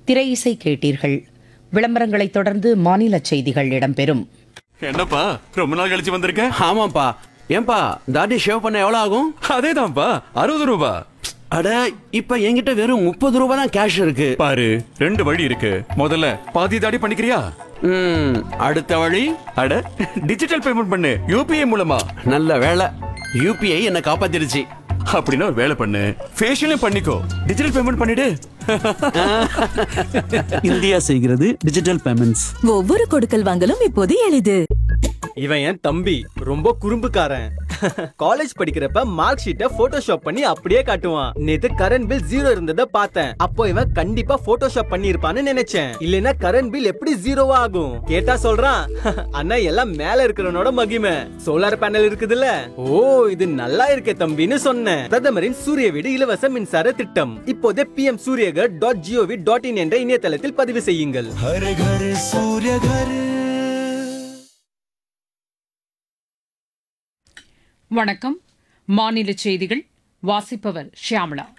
திரை இசை கேட்டீர்கள் விளம்பரங்களைத் தொடர்ந்து மாநில செய்திகள் இடம்பெறும் என்னப்பா ரொம்ப நாள் கழிச்சு வந்திருக்க ஆமாப்பா ஏன்பா தாடி ஷேவ் பண்ண எவ்வளவு ஆகும் அதேதான்ப்பா அறுபது ரூபா அட இப்ப என்கிட்ட வெறும் முப்பது ரூபாய் தான் கேஷ் இருக்கு பாரு ரெண்டு வழி இருக்கு முதல்ல பாதி தாடி பண்ணிக்கிறியா ம், அடுத்த வழி அட டிஜிட்டல் பேமெண்ட் பண்ணு யூபிஐ மூலமா நல்ல வேலை யூபிஐ என்ன காப்பாத்திருச்சு அப்படின்னா ஒரு வேலை பண்ணு ஃபேஷியலும் பண்ணிக்கோ டிஜிட்டல் பேமெண்ட் பண்ணிடு இந்தியா செய்கிறது டிஜிட்டல் பேமெண்ட்ஸ் ஒவ்வொரு கொடுக்கல் வாங்கலும் இப்போது எளிது இவன் என் தம்பி ரொம்ப குறும்புக்காரன் காலேஜ் படிக்கிறப்ப மார்க் ஷீட்டை போட்டோஷாப் பண்ணி அப்படியே காட்டுவான் நேத்து கரண்ட் பில் ஜீரோ இருந்ததை பார்த்தேன் அப்போ இவன் கண்டிப்பா போட்டோஷாப் பண்ணி இருப்பான்னு நினைச்சேன் இல்லைன்னா கரண்ட் பில் எப்படி ஜீரோவா ஆகும் கேட்டா சொல்றான் அண்ணா எல்லாம் மேல இருக்கிறவனோட மகிமை சோலார் பேனல் இருக்குதுல்ல ஓ இது நல்லா இருக்கே தம்பின்னு சொன்னேன் பிரதமரின் சூரிய வீடு இலவச மின்சார திட்டம் இப்போதே PM Suryaghar dot GOV dot in என்ற இணையதளத்தில் பதிவு செய்யுங்கள் வணக்கம் மாநில செய்திகள் வாசிப்பவர் ஷியாமளா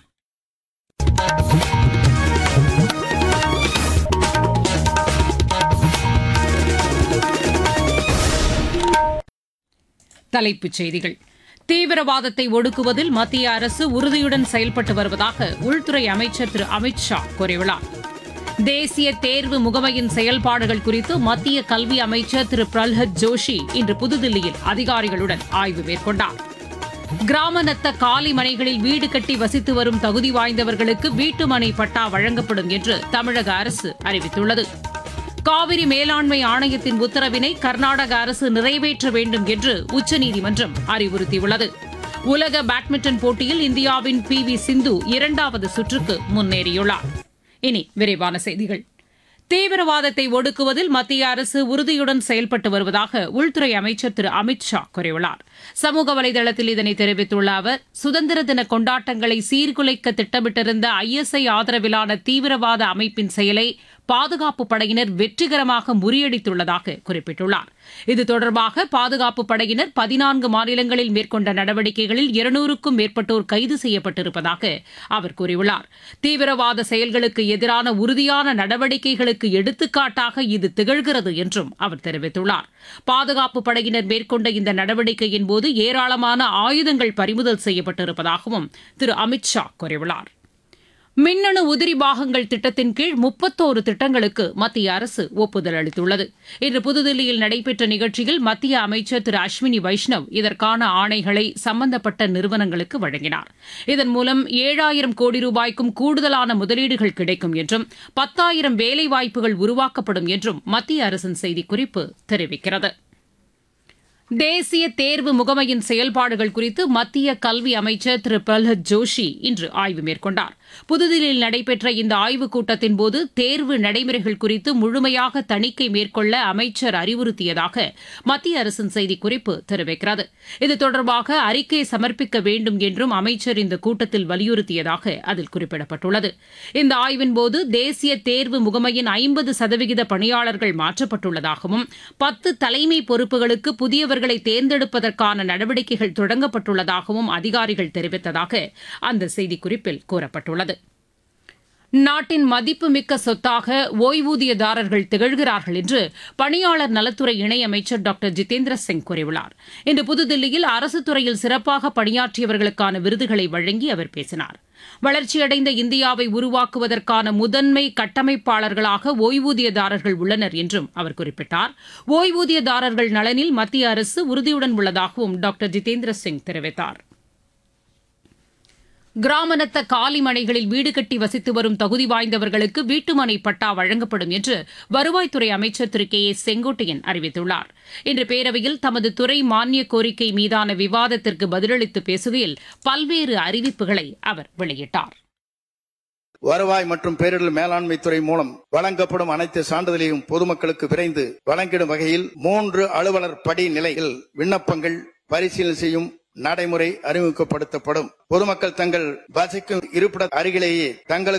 தலைப்புச் செய்திகள் தீவிரவாதத்தை ஒடுக்குவதில் மத்திய அரசு உறுதியுடன் செயல்பட்டு வருவதாக உள்துறை அமைச்சர் திரு அமித் ஷா கூறியுள்ளார் தேசிய தேர்வு முகமையின் செயல்பாடுகள் குறித்து மத்திய கல்வி அமைச்சர் திரு பிரல்ஹத் ஜோஷி இன்று புதுதில்லியில் அதிகாரிகளுடன் ஆய்வு மேற்கொண்டார் கிராம நத்த காலி மனைகளில் வீடு கட்டி வசித்து வரும் தகுதி வாய்ந்தவர்களுக்கு வீட்டுமனை பட்டா வழங்கப்படும் என்று தமிழக அரசு அறிவித்துள்ளது காவிரி மேலாண்மை ஆணையத்தின் உத்தரவினை கர்நாடக அரசு நிறைவேற்ற வேண்டும் என்று உச்சநீதிமன்றம் அறிவுறுத்தியுள்ளது உலக பேட்மிண்டன் போட்டியில் இந்தியாவின் பி வி சிந்து இரண்டாவது சுற்றுக்கு முன்னேறியுள்ளார் இனி விரைவான செய்திகள் தீவிரவாதத்தை ஒடுக்குவதில் மத்திய அரசு உறுதியுடன் செயல்பட்டு வருவதாக உள்துறை அமைச்சர் திரு அமித் ஷா கூறியுள்ளார் சமூக வலைதளத்தில் இதனை தெரிவித்துள்ள அவர் சுதந்திர தின கொண்டாட்டங்களை சீர்குலைக்க திட்டமிட்டிருந்த ஐஎஸ்ஐ ஆதரவிலான தீவிரவாத அமைப்பின் செயலை பாதுகாப்பு படையினர் வெற்றிகரமாக முறியடித்துள்ளதாக குறிப்பிட்டுள்ளார் இது தொடர்பாக பாதுகாப்பு படையினர் பதினான்கு மாநிலங்களில் மேற்கொண்ட நடவடிக்கைகளில் இருநூறுக்கும் மேற்பட்டோர் கைது செய்யப்பட்டிருப்பதாக அவர் கூறியுள்ளார் தீவிரவாத செயல்களுக்கு எதிரான உறுதியான நடவடிக்கைகளுக்கு எடுத்துக்காட்டாக இது திகழ்கிறது என்றும் அவர் தெரிவித்துள்ளார் பாதுகாப்பு படையினர் மேற்கொண்ட இந்த நடவடிக்கையின் போது ஏராளமான ஆயுதங்கள் பறிமுதல் செய்யப்பட்டிருப்பதாகவும் திரு அமித் ஷா கூறியுள்ளார் மின்னணு உதிரி பாகங்கள் திட்டத்தின் கீழ் முப்பத்தோரு திட்டங்களுக்கு மத்திய அரசு ஒப்புதல் அளித்துள்ளது இன்று புதுதில்லியில் நடைபெற்ற நிகழ்ச்சியில் மத்திய அமைச்சர் திரு அஸ்வினி வைஷ்ணவ் இதற்கான ஆணைகளை சம்பந்தப்பட்ட நிறுவனங்களுக்கு வழங்கினார் இதன் மூலம் ஏழாயிரம் கோடி ரூபாய்க்கும் கூடுதலான முதலீடுகள் கிடைக்கும் என்றும் பத்தாயிரம் வேலைவாய்ப்புகள் உருவாக்கப்படும் என்றும் மத்திய அரசின் செய்திக்குறிப்பு தெரிவிக்கிறது தேசிய தேர்வு முகமையின் செயல்பாடுகள் குறித்து மத்திய கல்வி அமைச்சர் திரு பிரல்ஹத் ஜோஷி இன்று ஆய்வு மேற்கொண்டார் புதுதில்லியில் நடைபெற்ற இந்த ஆய்வுக் கூட்டத்தின் போது தேர்வு நடைமுறைகள் குறித்து முழுமையாக தணிக்கை மேற்கொள்ள அமைச்சர் அறிவுறுத்தியதாக மத்திய அரசின் செய்திக்குறிப்பு தெரிவிக்கிறது இது தொடர்பாக அறிக்கை சமர்ப்பிக்க வேண்டும் என்றும் அமைச்சர் இந்த கூட்டத்தில் வலியுறுத்தியதாக அதில் குறிப்பிடப்பட்டுள்ளது இந்த ஆய்வின்போது தேசிய தேர்வு முகமையின் ஐம்பது சதவிகித பணியாளர்கள் மாற்றப்பட்டுள்ளதாகவும் பத்து தலைமை பொறுப்புகளுக்கு புதியவர்களை தேர்ந்தெடுப்பதற்கான நடவடிக்கைகள் தொடங்கப்பட்டுள்ளதாகவும் அதிகாரிகள் தெரிவித்ததாக அந்த செய்திக்குறிப்பில் கூறப்பட்டுள்ளது நாட்டின் மதிப்புமிக்க சொத்தாக ஓய்வூதியதாரர்கள் திகழ்கிறார்கள் என்று பணியாளர் நலத்துறை இணையமைச்சர் டாக்டர் ஜிதேந்திர சிங் கூறியுள்ளார் இன்று புதுதில்லியில் அரசு துறையில் சிறப்பாக பணியாற்றியவர்களுக்கான விருதுகளை வழங்கி அவர் பேசினார் வளர்ச்சியடைந்த இந்தியாவை உருவாக்குவதற்கான முதன்மை கட்டமைப்பாளர்களாக ஓய்வூதியதாரர்கள் உள்ளனர் என்றும் அவர் குறிப்பிட்டார் ஓய்வூதியதாரர்கள் நலனில் மத்திய அரசு உறுதியுடன் உள்ளதாகவும் டாக்டர் ஜிதேந்திர சிங் தெரிவித்தார் கிராமநத்த காலி மனைகளில் வீடு கட்டி வசித்து வரும் தகுதி வாய்ந்தவர்களுக்கு வீட்டுமனை பட்டா வழங்கப்படும் என்று வருவாய்த்துறை அமைச்சர் திரு கே ஏ செங்கோட்டையன் அறிவித்துள்ளார் இன்று பேரவையில் தமது துறை மானிய கோரிக்கை மீதான விவாதத்திற்கு பதிலளித்து பேசுகையில் பல்வேறு அறிவிப்புகளை அவர் வெளியிட்டார் வருவாய் மற்றும் பேரிடர் மேலாண்மை துறை மூலம் வழங்கப்படும் அனைத்து சான்றிதழையும் பொதுமக்களுக்கு விரைந்து வழங்கிடும் வகையில் மூன்று அலுவலர் படி நிலையில் விண்ணப்பங்கள் பரிசீலனை செய்யும் நடைமுறை அறிமுகப்படுத்தப்படும் பொதுமக்கள் தங்கள் வசிக்கும் இருப்பிட அருகிலேயே தங்களுக்கு